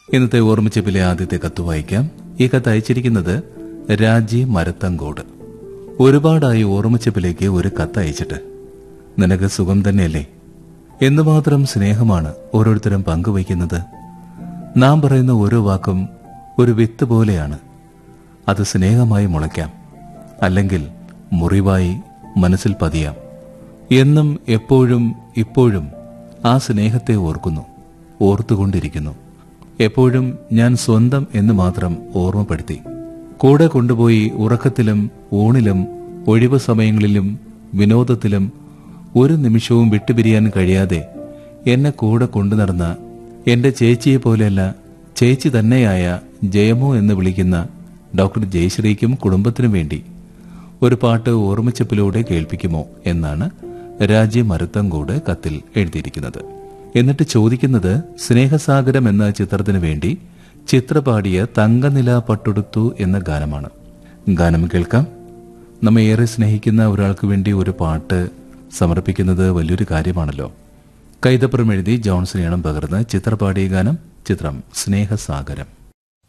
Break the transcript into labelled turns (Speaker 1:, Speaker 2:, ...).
Speaker 1: ഇന്നത്തെ ഓർമ്മിച്ചപ്പിലെ ആദ്യത്തെ കത്ത് വായിക്കാം ഈ കത്ത് അയച്ചിരിക്കുന്നത് രാജി മരത്തങ്കോട് ഒരുപാടായി ഓർമ്മിച്ചപ്പിലേക്ക് ഒരു കത്ത് അയച്ചിട്ട് നിനക്ക് സുഖം തന്നെയല്ലേ എന്തുമാത്രം സ്നേഹമാണ് ഓരോരുത്തരും പങ്കുവയ്ക്കുന്നത് നാം പറയുന്ന ഓരോ വാക്കും ഒരു വിത്ത് പോലെയാണ് അത് സ്നേഹമായി മുളയ്ക്കാം അല്ലെങ്കിൽ മുറിവായി മനസ്സിൽ പതിയാം എന്നും എപ്പോഴും ഇപ്പോഴും ആ സ്നേഹത്തെ ഓർക്കുന്നു ഓർത്തുകൊണ്ടിരിക്കുന്നു എപ്പോഴും ഞാൻ സ്വന്തം എന്ന് മാത്രം ഓർമ്മപ്പെടുത്തി കൂടെ കൊണ്ടുപോയി ഉറക്കത്തിലും ഊണിലും ഒഴിവു സമയങ്ങളിലും വിനോദത്തിലും ഒരു നിമിഷവും വിട്ടുപിരിയാൻ കഴിയാതെ എന്നെ കൂടെ കൊണ്ടു നടന്ന എന്റെ ചേച്ചിയെ പോലെയല്ല ചേച്ചി തന്നെയായ ജയമോ എന്ന് വിളിക്കുന്ന ഡോക്ടർ ജയശ്രീക്കും കുടുംബത്തിനും വേണ്ടി ഒരു പാട്ട് ഓർമ്മിച്ചപ്പിലൂടെ കേൾപ്പിക്കുമോ എന്നാണ് രാജ്യ മരുത്തങ്കോട് കത്തിൽ എഴുതിയിരിക്കുന്നത് എന്നിട്ട് ചോദിക്കുന്നത് സ്നേഹസാഗരം എന്ന ചിത്രത്തിനു വേണ്ടി ചിത്ര പാടിയ തങ്കനില പട്ടുടുത്തു എന്ന ഗാനമാണ് ഗാനം കേൾക്കാം നമ്മെ ഏറെ സ്നേഹിക്കുന്ന ഒരാൾക്ക് വേണ്ടി ഒരു പാട്ട് സമർപ്പിക്കുന്നത് വലിയൊരു കാര്യമാണല്ലോ കൈതപ്പുറം എഴുതി ജോൺസൺ ഈണം പകർന്ന് ചിത്ര പാടിയ ഗാനം ചിത്രം സ്നേഹസാഗരം